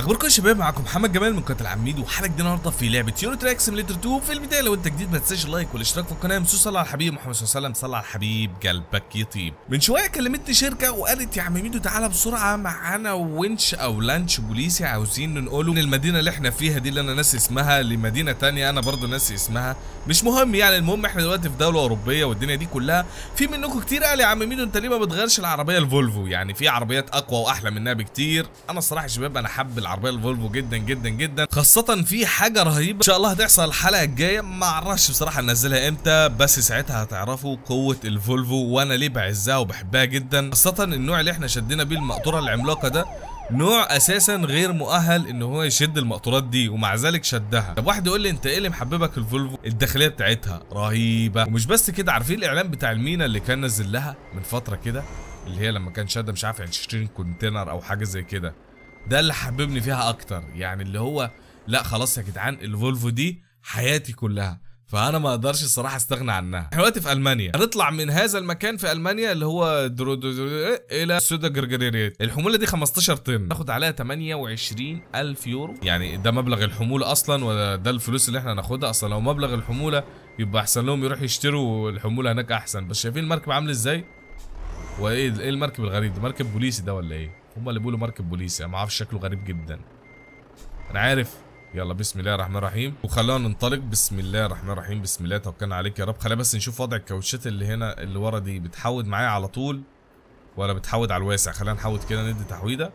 اخباركم يا شباب معاكم محمد جمال من قناه العميد وحلقه جديده النهارده في لعبه يورو تراك سيميليتر 2 في البدايه لو انت جديد ما تنساش اللايك والاشتراك في القناه مسوس صلى على الحبيب محمد صلى الله عليه وسلم صلى على الحبيب قلبك يطيب من شويه كلمتني شركه وقالت يا عم ميدو تعالى بسرعه معانا ونش او لانش بوليسي عاوزين ننقله من المدينه اللي احنا فيها دي اللي انا ناسي اسمها لمدينه تانية انا برضو ناسي اسمها مش مهم يعني المهم احنا دلوقتي في دوله اوروبيه والدنيا دي كلها في منكم كتير قال يا عم ميدو انت ليه ما بتغيرش العربيه الفولفو يعني في عربيات اقوى واحلى منها بكتير انا الصراحه يا شباب انا حب العربيه الفولفو جدا جدا جدا خاصه في حاجه رهيبه ان شاء الله هتحصل الحلقه الجايه ما اعرفش بصراحه انزلها امتى بس ساعتها هتعرفوا قوه الفولفو وانا ليه بعزها وبحبها جدا خاصه النوع اللي احنا شدينا بيه المقطوره العملاقه ده نوع اساسا غير مؤهل ان هو يشد المقطورات دي ومع ذلك شدها طب واحد يقول لي انت ايه اللي محببك الفولفو الداخليه بتاعتها رهيبه ومش بس كده عارفين الاعلان بتاع المينا اللي كان نزل لها من فتره كده اللي هي لما كان شاده مش عارف 20 كونتينر او حاجه زي كده ده اللي حببني فيها اكتر يعني اللي هو لا خلاص يا جدعان الفولفو دي حياتي كلها فانا ما اقدرش الصراحه استغنى عنها احنا دلوقتي في المانيا هنطلع من هذا المكان في المانيا اللي هو درو درو درو الى سودا جرجريريت الحموله دي 15 طن ناخد عليها 28 الف يورو يعني ده مبلغ الحموله اصلا ولا ده الفلوس اللي احنا هناخدها اصلا لو مبلغ الحموله يبقى احسن لهم يروحوا يشتروا الحموله هناك احسن بس شايفين المركب عامل ازاي وايه ايه المركب الغريب ده مركب بوليسي ده ولا ايه هم اللي بيقولوا مركب بوليسي انا ما اعرفش شكله غريب جدا انا عارف يلا بسم الله الرحمن الرحيم وخلونا ننطلق بسم الله الرحمن الرحيم بسم الله توكلنا عليك يا رب خلينا بس نشوف وضع الكاوتشات اللي هنا اللي ورا دي بتحود معايا على طول ولا بتحود على الواسع خلينا نحود كده ندي تحويده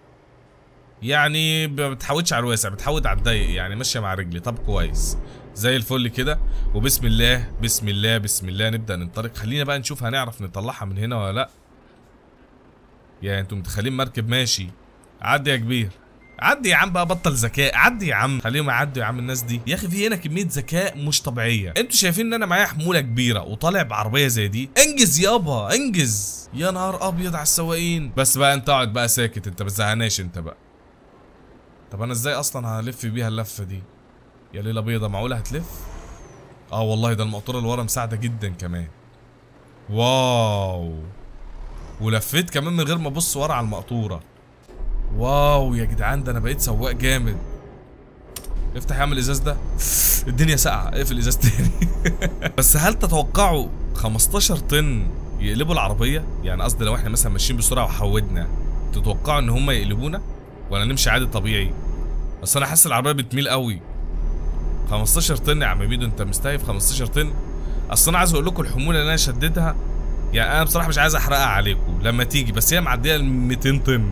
يعني ما بتحودش على الواسع بتحود على الضيق يعني ماشيه مع رجلي طب كويس زي الفل كده وبسم الله بسم الله بسم الله نبدا ننطلق خلينا بقى نشوف هنعرف نطلعها من هنا ولا لا يا انتوا متخيلين مركب ماشي عدي يا كبير عدي يا عم بقى بطل ذكاء عدي يا عم خليهم يعدوا يا عم الناس دي يا اخي في هنا كميه ذكاء مش طبيعيه انتوا شايفين ان انا معايا حموله كبيره وطالع بعربيه زي دي انجز يابا انجز يا نهار ابيض على السواقين بس بقى انت اقعد بقى ساكت انت ما تزهقناش انت بقى طب انا ازاي اصلا هلف بيها اللفه دي يا ليله بيضه معقوله هتلف اه والله ده المقطوره اللي ورا مساعده جدا كمان واو ولفيت كمان من غير ما ابص ورا على المقطوره واو يا جدعان ده انا بقيت سواق جامد افتح يا عم الازاز ده الدنيا ساقعه اقفل الازاز تاني بس هل تتوقعوا 15 طن يقلبوا العربيه يعني قصدي لو احنا مثلا ماشيين بسرعه وحودنا تتوقعوا ان هم يقلبونا ولا نمشي عادي طبيعي بس انا حاسس العربيه بتميل قوي 15 طن يا عم ميدو انت مستهيف 15 طن اصل انا عايز اقول لكم الحموله اللي انا شديتها يعني انا بصراحه مش عايز احرقها عليكم لما تيجي بس هي معديه ال 200 طن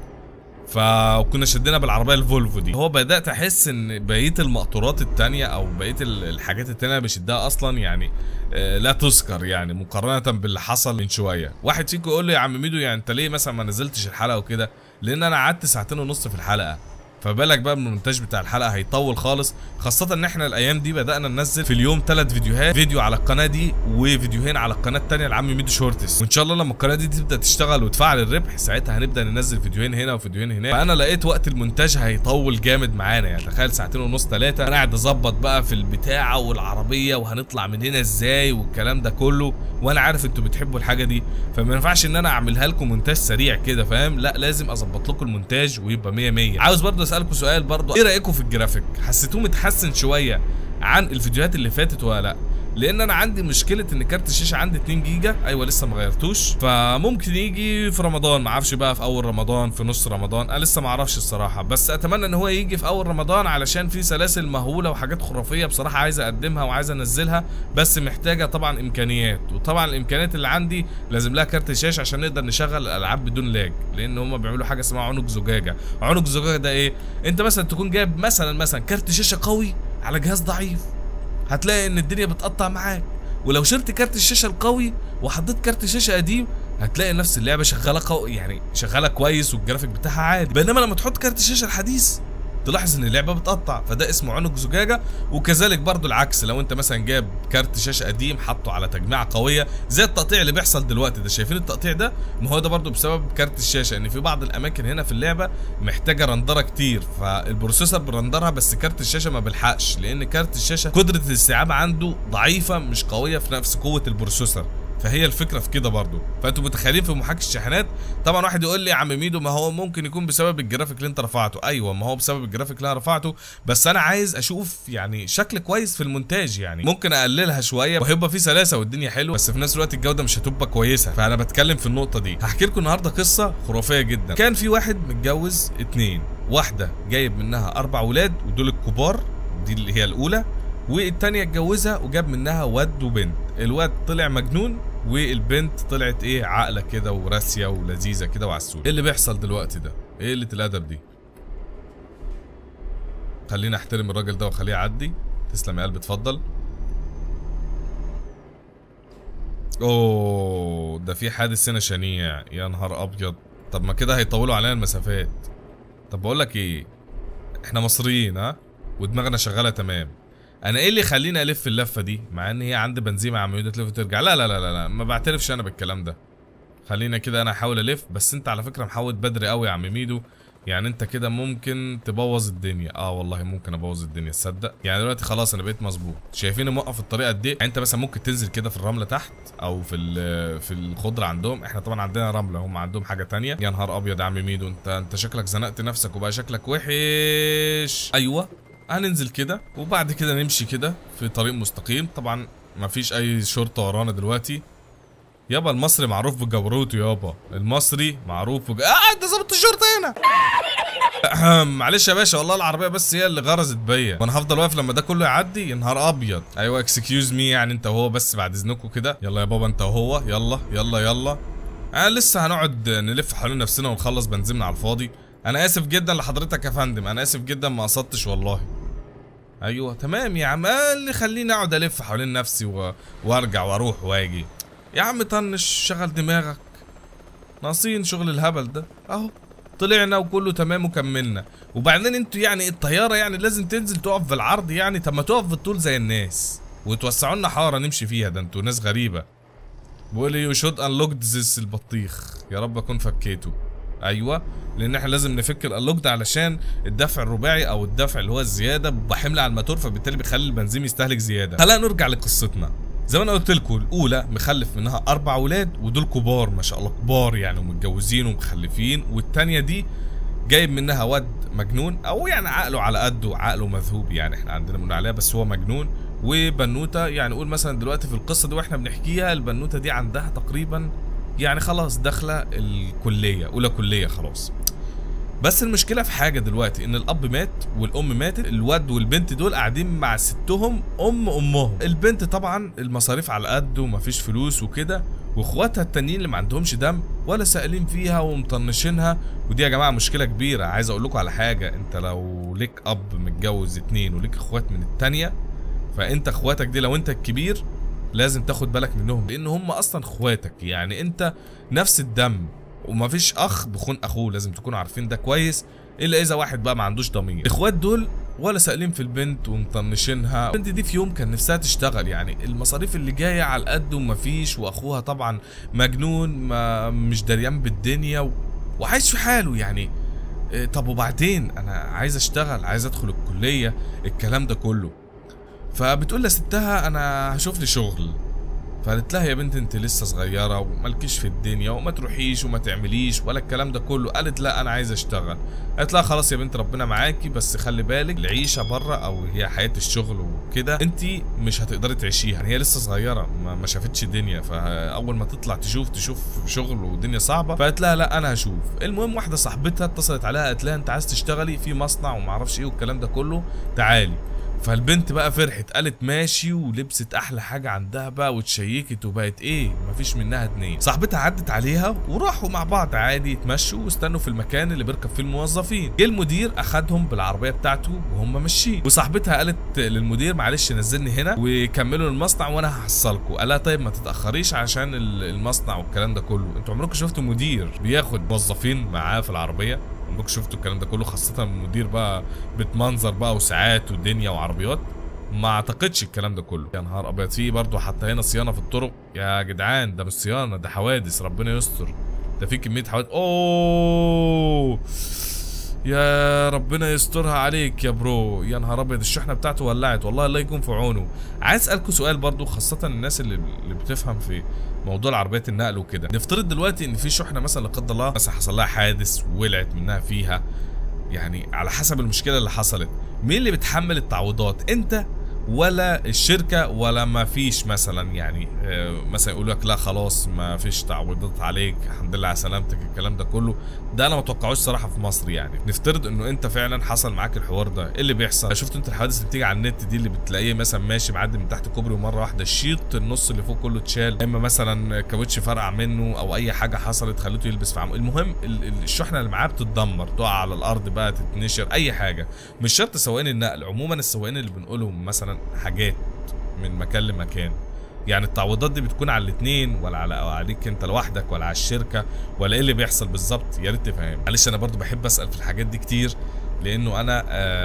فكنا شدينا بالعربيه الفولفو دي هو بدات احس ان بقيه المقطورات التانية او بقيه الحاجات التانية اللي بشدها اصلا يعني آه لا تذكر يعني مقارنه باللي حصل من شويه واحد فيكم يقول لي يا عم ميدو يعني انت ليه مثلا ما نزلتش الحلقه وكده لان انا قعدت ساعتين ونص في الحلقه فبالك بقى من المونتاج بتاع الحلقه هيطول خالص خاصه ان احنا الايام دي بدانا ننزل في اليوم ثلاث فيديوهات فيديو على القناه دي وفيديوهين على القناه الثانيه لعم ميدو شورتس وان شاء الله لما القناه دي تبدا تشتغل وتفعل الربح ساعتها هنبدا ننزل فيديوهين هنا وفيديوهين هناك فانا لقيت وقت المونتاج هيطول جامد معانا يعني تخيل ساعتين ونص ثلاثه انا قاعد اظبط بقى في البتاعه والعربيه وهنطلع من هنا ازاي والكلام ده كله وانا عارف انتوا بتحبوا الحاجه دي فما ينفعش ان انا اعملها لكم مونتاج سريع كده فاهم لا لازم اظبط لكم المونتاج ويبقى 100 100 عاوز برضه اسالكم سؤال برضه ايه رايكم في الجرافيك حسيتوه متحسن شويه عن الفيديوهات اللي فاتت ولا لا لان انا عندي مشكله ان كارت الشاشه عندي 2 جيجا ايوه لسه ما غيرتوش فممكن يجي في رمضان ما اعرفش بقى في اول رمضان في نص رمضان انا لسه ما اعرفش الصراحه بس اتمنى ان هو يجي في اول رمضان علشان في سلاسل مهوله وحاجات خرافيه بصراحه عايز اقدمها وعايز انزلها بس محتاجه طبعا امكانيات وطبعا الامكانيات اللي عندي لازم لها كارت شاشه عشان نقدر نشغل الالعاب بدون لاج لان هم بيعملوا حاجه اسمها عنق زجاجه عنق زجاجه ده ايه انت مثلا تكون جايب مثلا مثلا كارت شاشه قوي على جهاز ضعيف هتلاقي ان الدنيا بتقطع معاك ولو شلت كارت الشاشه القوي وحطيت كارت شاشه قديم هتلاقي نفس اللعبه شغاله قوي يعني شغاله كويس والجرافيك بتاعها عادي بينما لما تحط كارت الشاشه الحديث تلاحظ ان اللعبه بتقطع فده اسمه عنق زجاجه وكذلك برضو العكس لو انت مثلا جاب كارت شاشه قديم حطه على تجميعه قويه زي التقطيع اللي بيحصل دلوقتي ده شايفين التقطيع ده ما هو ده برضو بسبب كارت الشاشه ان في بعض الاماكن هنا في اللعبه محتاجه رندره كتير فالبروسيسور بيرندرها بس كارت الشاشه ما بيلحقش لان كارت الشاشه قدره الاستيعاب عنده ضعيفه مش قويه في نفس قوه البروسيسور فهي الفكره في كده برضو فانتوا متخيلين في محاكي الشاحنات طبعا واحد يقول لي يا عم ميدو ما هو ممكن يكون بسبب الجرافيك اللي انت رفعته ايوه ما هو بسبب الجرافيك اللي انا رفعته بس انا عايز اشوف يعني شكل كويس في المونتاج يعني ممكن اقللها شويه وهيبقى في سلاسه والدنيا حلوه بس في نفس الوقت الجوده مش هتبقى كويسه فانا بتكلم في النقطه دي هحكي لكم النهارده قصه خرافيه جدا كان في واحد متجوز اتنين واحده جايب منها اربع ولاد ودول الكبار دي اللي هي الاولى والتانية اتجوزها وجاب منها واد وبنت الواد طلع مجنون والبنت طلعت ايه عاقله كده وراسيه ولذيذه كده وعسول ايه اللي بيحصل دلوقتي ده ايه قله الادب دي خلينا احترم الراجل ده وخليه يعدي تسلم يا قلبي اتفضل اوه ده في حادث هنا شنيع يا نهار ابيض طب ما كده هيطولوا علينا المسافات طب بقول لك ايه احنا مصريين ها ودماغنا شغاله تمام انا ايه اللي يخليني الف اللفه دي مع ان هي عندي بنزيمه عمليه تلف وترجع لا لا لا لا, لا. ما بعترفش انا بالكلام ده خلينا كده انا احاول الف بس انت على فكره محاول بدري قوي يا عم ميدو يعني انت كده ممكن تبوظ الدنيا اه والله ممكن ابوظ الدنيا تصدق يعني دلوقتي خلاص انا بقيت مظبوط شايفين موقف الطريقه قد ايه يعني انت مثلا ممكن تنزل كده في الرمله تحت او في ال- في الخضره عندهم احنا طبعا عندنا رمله هم عندهم حاجه تانية يا نهار ابيض يا عم ميدو انت انت شكلك زنقت نفسك وبقى شكلك وحش ايوه هننزل كده وبعد كده نمشي كده في طريق مستقيم طبعا مفيش اي شرطه ورانا دلوقتي يابا المصري معروف بجبروته يابا المصري معروف بج... اه ده ظابط الشرطه هنا أهم، معلش يا باشا والله العربيه بس هي اللي غرزت بيا وانا هفضل واقف لما ده كله يعدي يا نهار ابيض ايوه اكسكيوز مي يعني انت وهو بس بعد اذنكم كده يلا يا بابا انت وهو يلا يلا يلا انا لسه هنقعد نلف حوالين نفسنا ونخلص بنزيننا على الفاضي انا اسف جدا لحضرتك يا فندم انا اسف جدا ما قصدتش والله ايوه تمام يا عم آه اللي خليني اقعد الف حوالين نفسي و... وارجع واروح واجي يا عم طنش شغل دماغك ناقصين شغل الهبل ده اهو طلعنا وكله تمام وكملنا وبعدين انتوا يعني الطياره يعني لازم تنزل تقف في العرض يعني طب ما تقف في الطول زي الناس وتوسعوا لنا حاره نمشي فيها ده انتوا ناس غريبه بيقول لي يو شود انلوك ذس البطيخ يا رب اكون فكيته ايوه لان احنا لازم نفك الانلوك ده علشان الدفع الرباعي او الدفع اللي هو الزياده بحمل على الماتور فبالتالي بيخلي البنزين يستهلك زياده خلينا نرجع لقصتنا زي ما انا قلت لكم الاولى مخلف منها اربع ولاد ودول كبار ما شاء الله كبار يعني ومتجوزين ومخلفين والتانيه دي جايب منها واد مجنون او يعني عقله على قده عقله مذهوب يعني احنا عندنا بنقول عليها بس هو مجنون وبنوته يعني قول مثلا دلوقتي في القصه دي واحنا بنحكيها البنوته دي عندها تقريبا يعني خلاص داخله الكليه اولى كليه خلاص بس المشكله في حاجه دلوقتي ان الاب مات والام ماتت الواد والبنت دول قاعدين مع ستهم ام امهم البنت طبعا المصاريف على قد ومفيش فلوس وكده واخواتها التانيين اللي ما عندهمش دم ولا سائلين فيها ومطنشينها ودي يا جماعه مشكله كبيره عايز اقول لكم على حاجه انت لو ليك اب متجوز اتنين وليك اخوات من التانيه فانت اخواتك دي لو انت الكبير لازم تاخد بالك منهم لان هم اصلا اخواتك يعني انت نفس الدم ومفيش اخ بخون اخوه لازم تكونوا عارفين ده كويس الا اذا واحد بقى ما عندوش ضمير الاخوات دول ولا سائلين في البنت ومطنشينها البنت دي في يوم كان نفسها تشتغل يعني المصاريف اللي جايه على القد ومفيش واخوها طبعا مجنون ما مش دريان بالدنيا و... وعايش في حاله يعني إيه، طب وبعدين انا عايز اشتغل عايز ادخل الكليه الكلام ده كله فبتقول لستها انا هشوف لي شغل فقالت لها يا بنت انت لسه صغيره ومالكيش في الدنيا وما تروحيش وما تعمليش ولا الكلام ده كله قالت لا انا عايزه اشتغل قالت لها خلاص يا بنت ربنا معاكي بس خلي بالك العيشه بره او هي حياه الشغل وكده انت مش هتقدري تعيشيها يعني هي لسه صغيره ما, ما شافتش الدنيا فاول ما تطلع تشوف تشوف شغل والدنيا صعبه فقالت لها لا انا هشوف المهم واحده صاحبتها اتصلت عليها قالت لها انت عايز تشتغلي في مصنع وما اعرفش ايه والكلام ده كله تعالي فالبنت بقى فرحت قالت ماشي ولبست احلى حاجه عندها بقى واتشيكت وبقت ايه مفيش منها اتنين صاحبتها عدت عليها وراحوا مع بعض عادي يتمشوا واستنوا في المكان اللي بيركب فيه الموظفين جه المدير اخدهم بالعربيه بتاعته وهم ماشيين وصاحبتها قالت للمدير معلش نزلني هنا وكملوا المصنع وانا هحصلكم قال لها طيب ما تتاخريش عشان ال- المصنع والكلام ده كله انتوا عمركم شفتوا مدير بياخد موظفين معاه في العربيه عمركم شفتوا الكلام ده كله خاصة المدير بقى بتمنظر بقى وساعات ودنيا وعربيات ما اعتقدش الكلام ده كله يا نهار ابيض في برضه حتى هنا صيانة في الطرق يا جدعان ده مش صيانة ده حوادث ربنا يستر ده في كمية حوادث اوه يا ربنا يسترها عليك يا برو يا نهار ابيض الشحنه بتاعته ولعت والله الله يكون في عونه عايز اسالكم سؤال برضو خاصه الناس اللي اللي بتفهم في موضوع العربيات النقل وكده نفترض دلوقتي ان في شحنه مثلا لا قدر الله مثلا حصل لها حادث وولعت منها فيها يعني على حسب المشكله اللي حصلت مين اللي بيتحمل التعويضات انت ولا الشركه ولا ما فيش مثلا يعني آه، مثلا يقول لك لا خلاص ما فيش تعويضات عليك الحمد لله على سلامتك الكلام ده كله ده انا ما اتوقعوش صراحه في مصر يعني نفترض انه انت فعلا حصل معاك الحوار ده ايه اللي بيحصل شفت انت الحوادث اللي بتيجي على النت دي اللي بتلاقيه مثلا ماشي معدي من تحت كوبري ومره واحده الشيط النص اللي فوق كله اتشال اما مثلا كاوتش فرقع منه او اي حاجه حصلت خلته يلبس في عمود المهم ال- ال- الشحنه اللي معاه بتتدمر تقع على الارض بقى تتنشر اي حاجه مش شرط سواقين النقل عموما السواقين اللي بنقولهم مثلا حاجات من مكان لمكان يعني التعويضات دي بتكون على الاثنين ولا على أو عليك انت لوحدك ولا على الشركه ولا ايه اللي بيحصل بالظبط يا ريت تفهم معلش انا برضو بحب اسال في الحاجات دي كتير لانه انا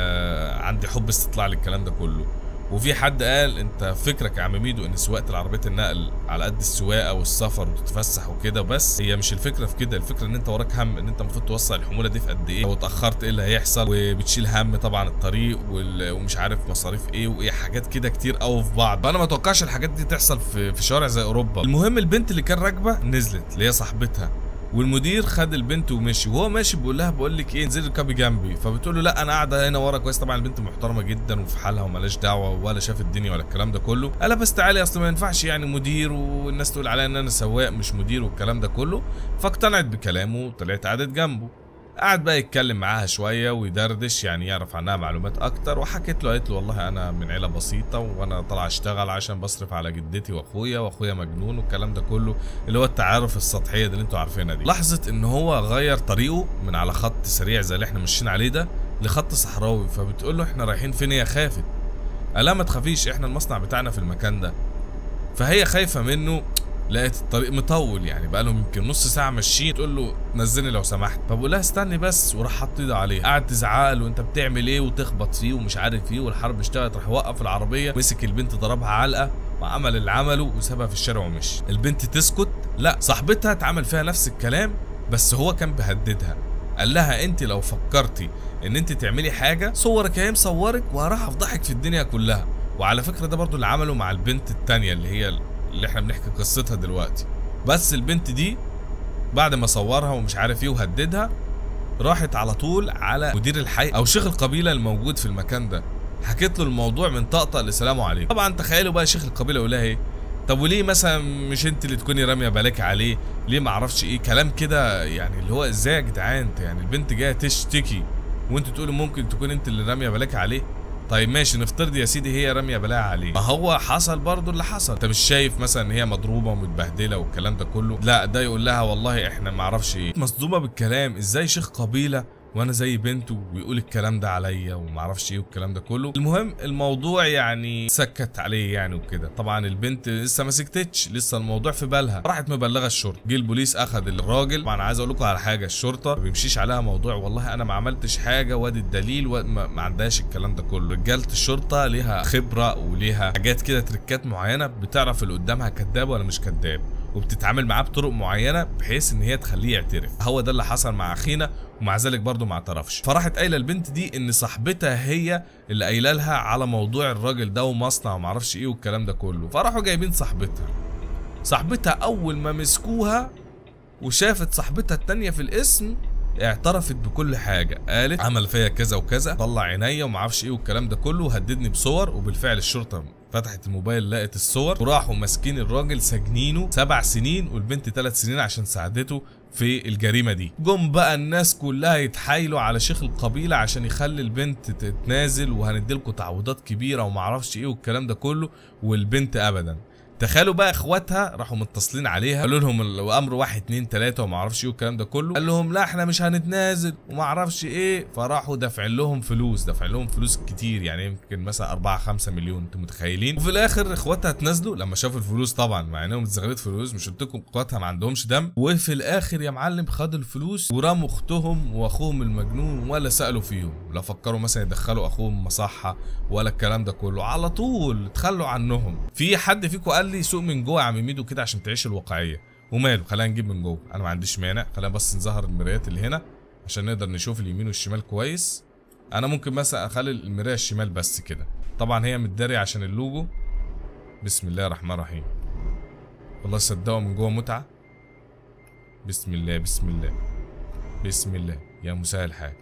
آه عندي حب استطلاع للكلام ده كله وفي حد قال انت فكرك يا عم ميدو ان سواقه العربيات النقل على قد السواقه والسفر وتتفسح وكده بس هي مش الفكره في كده الفكره ان انت وراك هم ان انت المفروض توصل الحموله دي في قد ايه لو اتاخرت ايه اللي هيحصل وبتشيل هم طبعا الطريق وال- ومش عارف مصاريف ايه وايه حاجات كده كتير قوي في بعض فانا ما اتوقعش الحاجات دي تحصل في في شوارع زي اوروبا المهم البنت اللي كان راكبه نزلت اللي هي صاحبتها والمدير خد البنت ومشي وهو ماشي بيقول لها بقول لك ايه انزلي اركبي جنبي فبتقول له لا انا قاعده هنا ورا كويس طبعا البنت محترمه جدا وفي حالها ومالهاش دعوه ولا شاف الدنيا ولا الكلام ده كله قال لها بس تعالي اصل ما ينفعش يعني مدير والناس تقول عليا ان انا سواق مش مدير والكلام ده كله فاقتنعت بكلامه وطلعت قعدت جنبه قعد بقى يتكلم معاها شويه ويدردش يعني يعرف عنها معلومات اكتر وحكت له قالت له والله انا من عيله بسيطه وانا طالع اشتغل عشان بصرف على جدتي واخويا واخويا مجنون والكلام ده كله اللي هو التعارف السطحيه دي اللي انتوا عارفينها دي لاحظت ان هو غير طريقه من على خط سريع زي اللي احنا ماشيين عليه ده لخط صحراوي فبتقول له احنا رايحين فين هي خافت قال لها ما تخافيش احنا المصنع بتاعنا في المكان ده فهي خايفه منه لقيت الطريق مطول يعني بقى لهم يمكن نص ساعه ماشيين تقول له نزلني لو سمحت فبقول لها استني بس وراح حط ايده عليه قعد تزعق له انت بتعمل ايه وتخبط فيه ومش عارف ايه والحرب اشتغلت راح وقف العربيه مسك البنت ضربها علقه وعمل اللي عمله وسابها في الشارع ومشي البنت تسكت لا صاحبتها اتعمل فيها نفس الكلام بس هو كان بيهددها قال لها انت لو فكرتي ان انت تعملي حاجه صورك اهي مصورك وهراح افضحك في الدنيا كلها وعلى فكره ده برضو اللي عمله مع البنت التانية اللي هي اللي احنا بنحكي قصتها دلوقتي بس البنت دي بعد ما صورها ومش عارف ايه وهددها راحت على طول على مدير الحي او شيخ القبيله الموجود في المكان ده حكيت له الموضوع من طقطق لسلام عليكم طبعا تخيلوا بقى شيخ القبيله يقول لها ايه طب وليه مثلا مش انت اللي تكوني راميه بالك عليه ليه ما اعرفش ايه كلام كده يعني اللي هو ازاي يا جدعان انت يعني البنت جايه تشتكي وانت تقولوا ممكن تكون انت اللي راميه بالك عليه طيب ماشي نفترض يا سيدي هي راميه بلاها عليه ما هو حصل برضه اللي حصل انت مش شايف مثلا ان هي مضروبه ومتبهدله والكلام ده كله لا ده يقول لها والله احنا ما اعرفش ايه مصدومه بالكلام ازاي شيخ قبيله وانا زي بنته ويقول الكلام ده عليا وما اعرفش ايه والكلام ده كله المهم الموضوع يعني سكت عليه يعني وكده طبعا البنت لسه ما سكتتش لسه الموضوع في بالها راحت مبلغه الشرطه جه البوليس اخذ الراجل طبعا عايز اقول لكم على حاجه الشرطه ما بيمشيش عليها موضوع والله انا ما عملتش حاجه وادي الدليل وما ما عندهاش الكلام ده كله رجاله الشرطه ليها خبره وليها حاجات كده تريكات معينه بتعرف اللي قدامها كذاب ولا مش كذاب وبتتعامل معاه بطرق معينه بحيث ان هي تخليه يعترف هو ده اللي حصل مع اخينا ومع ذلك برضه ما اعترفش فراحت قايله البنت دي ان صاحبتها هي اللي قايله لها على موضوع الراجل ده ومصنع وما اعرفش ايه والكلام ده كله فراحوا جايبين صاحبتها صاحبتها اول ما مسكوها وشافت صاحبتها التانية في الاسم اعترفت بكل حاجة قالت عمل فيا كذا وكذا طلع عينيا وما اعرفش ايه والكلام ده كله وهددني بصور وبالفعل الشرطة فتحت الموبايل لقت الصور وراحوا ماسكين الراجل ساجنينه سبع سنين والبنت ثلاث سنين عشان ساعدته في الجريمة دي جم بقى الناس كلها يتحايلوا على شيخ القبيلة عشان يخلي البنت تتنازل وهنديلكوا تعويضات كبيرة ومعرفش ايه والكلام ده كله والبنت ابدا تخيلوا بقى اخواتها راحوا متصلين عليها قالوا لهم الامر واحد اتنين تلاته وما اعرفش ايه والكلام ده كله قال لهم لا احنا مش هنتنازل وما اعرفش ايه فراحوا دافعين لهم فلوس دافعين لهم فلوس كتير يعني يمكن مثلا 4 5 مليون انتوا متخيلين وفي الاخر اخواتها اتنازلوا لما شافوا الفلوس طبعا مع انهم اتزغلت فلوس مش قلت لكم اخواتها ما عندهمش دم وفي الاخر يا معلم خدوا الفلوس ورموا اختهم واخوهم المجنون ولا سالوا فيهم لا فكروا مثلا يدخلوا اخوهم مصحه ولا الكلام ده كله على طول تخلوا عنهم في حد فيكم قال لي سوق من جوه يا عم ميدو كده عشان تعيش الواقعيه وماله خلينا نجيب من جوه انا ما عنديش مانع خلينا بس نظهر المرايات اللي هنا عشان نقدر نشوف اليمين والشمال كويس انا ممكن مثلا اخلي المرايه الشمال بس كده طبعا هي متداري عشان اللوجو بسم الله الرحمن الرحيم والله صدقوا من جوه متعه بسم الله بسم الله بسم الله يا مسهل الحال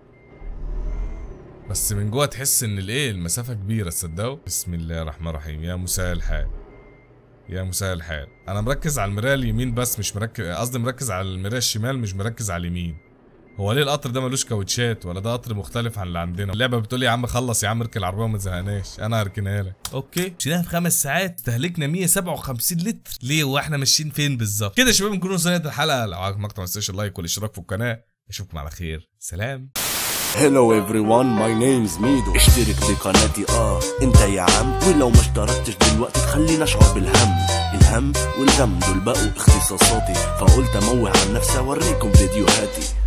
بس من جوه تحس ان الايه المسافه كبيره تصدقوا بسم الله الرحمن الرحيم يا مسهل الحال يا مسهل الحال انا مركز على المرايه اليمين بس مش مركز قصدي مركز على المرايه الشمال مش مركز على اليمين هو ليه القطر ده ملوش كاوتشات ولا ده قطر مختلف عن اللي عندنا اللعبه بتقول لي يا عم خلص يا عم اركن العربيه وما تزهقناش انا هركنها لك اوكي مشيناها في خمس ساعات استهلكنا 157 لتر ليه واحنا ماشيين فين بالظبط كده يا شباب نكون وصلنا الحلقه لو عجبك المقطع ما تنساش اللايك والاشتراك في القناه اشوفكم على خير سلام Hello everyone my name's ميدو اشترك بقناتي اه انت يا عم ولو ما اشتركتش دلوقتي تخليني اشعر بالهم الهم والغم دول بقوا اختصاصاتي فقلت اموه عن نفسي اوريكم فيديوهاتي